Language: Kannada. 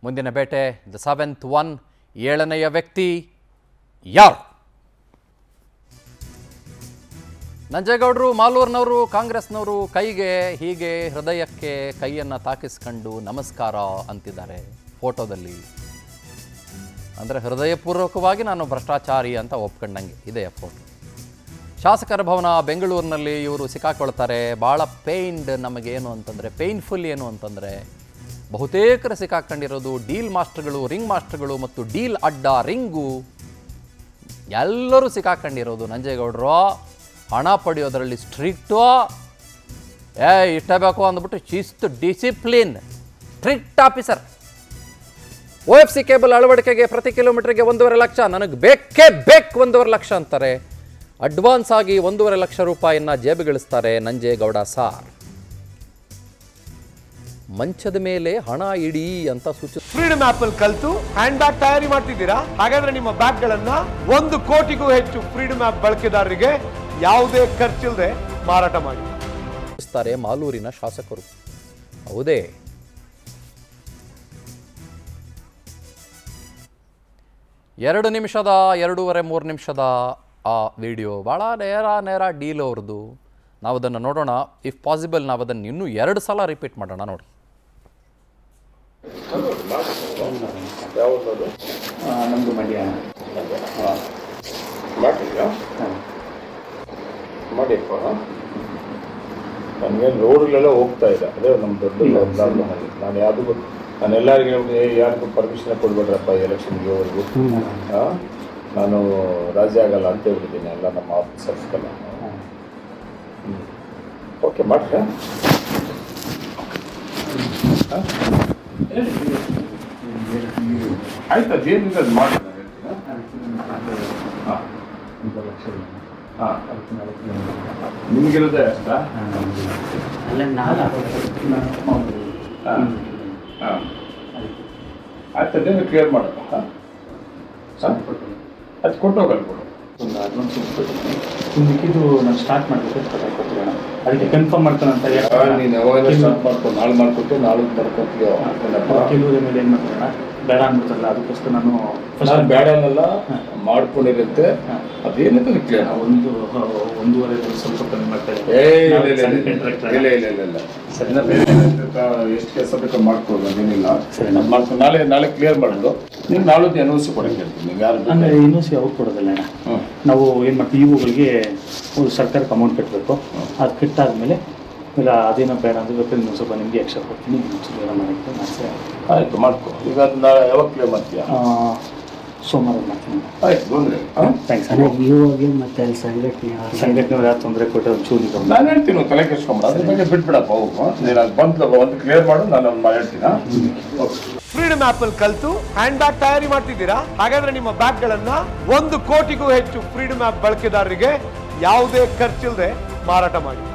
ಮುಂದಿನ ಬೇಟೆ ದ ಸೆವೆಂತ್ ಒನ್ ಏಳನೆಯ ವ್ಯಕ್ತಿ ಯಾರು ನಂಜೇಗೌಡರು ಮಾಲೂರಿನವರು ಕಾಂಗ್ರೆಸ್ನವರು ಕೈಗೆ ಹೀಗೆ ಹೃದಯಕ್ಕೆ ಕೈಯನ್ನು ತಾಕಿಸ್ಕೊಂಡು ನಮಸ್ಕಾರ ಅಂತಿದ್ದಾರೆ ಫೋಟೋದಲ್ಲಿ ಅಂದರೆ ಹೃದಯಪೂರ್ವಕವಾಗಿ ನಾನು ಭ್ರಷ್ಟಾಚಾರಿ ಅಂತ ಒಪ್ಕೊಂಡಂಗೆ ಇದೆ ಆ ಫೋಟೋ ಶಾಸಕರ ಭವನ ಬೆಂಗಳೂರಿನಲ್ಲಿ ಇವರು ಸಿಕ್ಕಾಕೊಳ್ತಾರೆ ಭಾಳ ಪೇಯ್ನ್ಡ್ ನಮಗೇನು ಅಂತಂದರೆ ಪೇಯ್ನ್ಫುಲ್ ಏನು ಅಂತಂದರೆ ಬಹುತೇಕರು ಸಿಕ್ಕಾಕೊಂಡಿರೋದು ಡೀಲ್ ಮಾಸ್ಟರ್ಗಳು ರಿಂಗ್ ಮಾಸ್ಟರ್ಗಳು ಮತ್ತು ಡೀಲ್ ಅಡ್ಡ ರಿಂಗು ಎಲ್ಲರೂ ಸಿಕ್ಕಾಕೊಂಡಿರೋದು ನಂಜೇಗೌಡರು ಹಣ ಪಡೆಯೋದರಲ್ಲಿ ಸ್ಟ್ರಿಕ್ಟು ಏ ಇಷ್ಟ ಬೇಕು ಅಂದ್ಬಿಟ್ಟು ಶಿಸ್ತು discipline strict officer O F C cable ಅಳವಡಿಕೆಗೆ ಪ್ರತಿ ಕಿಲೋಮೀಟರ್ಗೆ ಒಂದೂವರೆ ಲಕ್ಷ ನನಗೆ ಬೇಕೇ ಬೇಕು ಒಂದೂವರೆ ಲಕ್ಷ ಅಂತಾರೆ ಅಡ್ವಾನ್ಸ್ ಆಗಿ ಒಂದೂವರೆ ಲಕ್ಷ ರೂಪಾಯಿಯನ್ನ ಜೇಬುಗಳಿಸ್ತಾರೆ ನಂಜೇಗೌಡ ಸಾರ್ ಮಂಚದ ಮೇಲೆ ಹಣ ಇಡಿ ಅಂತ ಸೂಚಿ ಫ್ರೀಡಮ್ ಆಪ್ ಅಲ್ಲಿ ಕಲ್ತು ಹ್ಯಾಂಡ್ ಬ್ಯಾಗ್ ತಯಾರಿ ಮಾಡ್ತಿದ್ದೀರಾ ಹಾಗಾದ್ರೆ ನಿಮ್ಮ ಬ್ಯಾಗ್ ಗಳನ್ನ ಒಂದು ಕೋಟಿಗೂ ಹೆಚ್ಚು ಫ್ರೀಡಮ್ ಆಪ್ ಬಳಕೆದಾರರಿಗೆ ಯಾವುದೇ ಖರ್ಚಿಲ್ಲದೆ ಮಾರಾಟ ಮಾಡಿ ಸೂಚಿಸ್ತಾರೆ ಮಾಲೂರಿನ ಶಾಸಕರು ಹೌದೇ ಎರಡು ನಿಮಿಷದ ಎರಡೂವರೆ ಮೂರು ನಿಮಿಷದ ಆ ವಿಡಿಯೋ ಭಾಳ ನೇರ ನೇರ ಡೀಲ್ ಅವ್ರದ್ದು ನಾವು ಅದನ್ನು ನೋಡೋಣ ಇಫ್ ಪಾಸಿಬಲ್ ನಾವು ಅದನ್ನು ಇನ್ನೂ ಎರಡು ಸಲ ರಿಪೀಟ್ ಮಾಡೋಣ ನೋಡಿ ನಮ್ಮದು ಮಂಡ್ಯ ಮಾಡಿದ್ಯಾ ಮಾಡಿಪ್ಪ ನನಗೆ ರೋಡ್ಗಳೆಲ್ಲ ಹೋಗ್ತಾ ಇದೆ ಅದೇ ನಮ್ಮ ದೊಡ್ಡ ಪ್ರಾಬ್ಲಮ್ ಆಗಿದೆ ನಾನು ಯಾವ್ದು ನಾನು ಎಲ್ಲರಿಗೂ ಯಾರಿಗೂ ಪರ್ಮಿಷನ್ ಕೊಡ್ಬೇಡ್ರಪ್ಪ ಎಲೆಕ್ಷನ್ಗೆ ಹೋಗ್ಬೇಕು ನಾನು ರಾಜಿ ಆಗಲ್ಲ ಅಂತ ಹೇಳ್ಬಿಟ್ಟಿದ್ದೀನಿ ಎಲ್ಲ ನಮ್ಮ ಆಫೀಸರ್ಸ್ಗೆಲ್ಲ ಓಕೆ ಮಾಡ್ರಿ ಆಯ್ತು ಅದೇನಿದೆ ಅದು ಮಾಡಿ ಹಾಂ ಹಾಂ ನಿಮಗಿರೋದೇ ಅಷ್ಟಾ ಅಲ್ಲ ನಾಲ್ಕು ಹಾಂ ಹಾಂ ಆಯ್ತು ಅದೇನು ಕ್ಲಿಯರ್ ಮಾಡಪ್ಪ ಹಾಂ ಹಾಂ ಅದು ಕೊಟ್ಟೋಗಲ್ಲ ಕೊಡು ಒಂದು ಅಡ್ವಾನ್ಸ್ ಇನ್ನು ಮಿಕ್ಕಿದ್ದು ನಾನು ಸ್ಟಾರ್ಟ್ ಮಾಡಬೇಕು ಕೊಟ್ಟಿರೋಣ ಅದಕ್ಕೆ ಕನ್ಫರ್ಮ್ ಮಾಡ್ತಾನಂತ ನೀನು ಯಾವಾಗ ಸ್ಟಾರ್ಟ್ ಮಾಡ್ಕೊ ನಾಳೆ ಮಾಡ್ಕೊಟ್ಟು ನಾಳೆ ಮಾಡ್ಕೊತೀಯೋ ಕೆಲವರ ಮೇಲೆ ಏನು ಮಾಡ್ತಾರಣ ಬೇಡ ಅಂದ್ಬಿಡ್ತಾರಲ್ಲ ಅದಕ್ಕೋಸ್ಕರ ನಾನು ನಾನು ಫಸ್ಟ್ ಬೇಡ ಅನ್ನಲ್ಲ ಮಾಡ್ಕೊಂಡಿರುತ್ತೆ ಅದೇನಿದೆ ಕ್ಲಿಯರ್ ಒಂದು ಒಂದೂವರೆ ಸ್ವಲ್ಪ ಕಮ್ಮಿ ಮಾಡ್ತಾ ಏ ಇಲ್ಲ ಇಲ್ಲ ಸಣ್ಣ ಇಲ್ಲ contractor. ಇಲ್ಲ ಇಲ್ಲ ಇಲ್ಲ ಇಲ್ಲ ಸರಿ. ಇನ್ನ ಬೇರೆ ಏನಾದ್ರು ಎಷ್ಟು ಕೆಲಸ ಬೇಕೋ ಮಾಡ್ಕೊಡು ಏನಿಲ್ಲ ಸರಿ. ಅದು ಮಾಡ್ಕೊಂಡು ನಾಳೆ ನಾಳೆ ಕ್ಲಿಯರ್ ಮಾಡೋದು ನೀನು ನಾಳೆ ಎನ್ ಓ ಸಿ ಕೊಡಕ್ಕೆ ಹೇಳ್ತೀನಿ ನಿಂಗೆ ಯಾರು ಅಂದರೆ ಇನ್ನೊಂದು ಯಾವಾಗ ಕೊಡೋದಿಲ್ಲ ಅಣ್ಣ ಹ್ಞೂ ನಾವು ಏನು ಮಾಡ್ತೀವಿ ಇವುಗಳಿಗೆ ಒಂದು ಸರ್ಕಾರಕ್ಕೆ ಅಮೌಂಟ್ ಕಟ್ಟಬೇಕು ಅದು ಕಟ್ಟಾದ್ಮೇಲೆ ಇಲ್ಲ ಅದೇನೋ ಬೇಡ ಅಂದ್ರೆ ಬೇಕಾದ್ರೆ ಇನ್ನೊಂದು ಸ್ವಲ್ಪ ನಿಮಗೆ ಎಕ್ಸ್ಟ್ರಾ ಕೊಡ್ತೀನಿ ಇನ್ನೊಂದು ಸ್ವಲ್ಪ ಏನೋ ಮಾಡೋಕ್ಕೆ ಮಾಡಿಸಿ ಆಯ್ತು ಮಾಡ್ಕೊ ಈಗ ಅದು ನಾಳೆ ಯಾವಾಗ ಕ್ಲಿಯರ್ ಮಾಡ್ತೀಯಾ ಸೋಮವಾರ ಮಾಡ್ತೀನಿ ಆಯ್ತು ತೊಂದರೆ ಹಾಂ ಥ್ಯಾಂಕ್ಸ್ ಅದೇ ಇವಾಗ ಮತ್ತೆ ಅಲ್ಲಿ ಸಂಘಟನೆ ಅವ್ರು ಸಂಘಟನೆ ಯಾರು ತೊಂದರೆ ಕೊಟ್ಟರೆ ಒಂಚೂರು ಈಗ ನಾನು ಹೇಳ್ತೀನಿ ಒಂದು ತಲೆ ಕೆಡ್ಸ್ಕೊಂಬಿಡ ಅದ್ರ ಬಗ್ಗೆ ಬಿಟ್ಬಿಡಪ್ಪ ಹೋಗು ನೀನು ಅದು ಬಂದು ಒಂದು ಕ್ಲಿಯರ್ ಮಾಡು ನಾನು ಅದು ಹೇಳ್ತೀನಿ ಓಕೆ ಫ್ರೀಡಮ್ ಆಪ್ ಅಲ್ಲಿ ಕಲ್ತು ಹ್ಯಾಂಡ್ ಬ್ಯಾಗ್ ತಯಾರಿ ಮಾಡ್ತಿದ್ದೀರಾ ಹಾಗಾದ್ರೆ ನಿಮ್ಮ ಬ್ಯಾಗ್ ಗಳನ್ನ ಒಂದು ಕೋಟಿಗೂ ಹೆಚ್ಚು ಫ್ರೀಡಮ್ ಆಪ್ ಬಳಕೆದಾರರಿಗೆ ಯಾವುದೇ ಖರ್ಚಿಲ್ಲದೆ ಮಾರಾಟ ಮಾಡಿ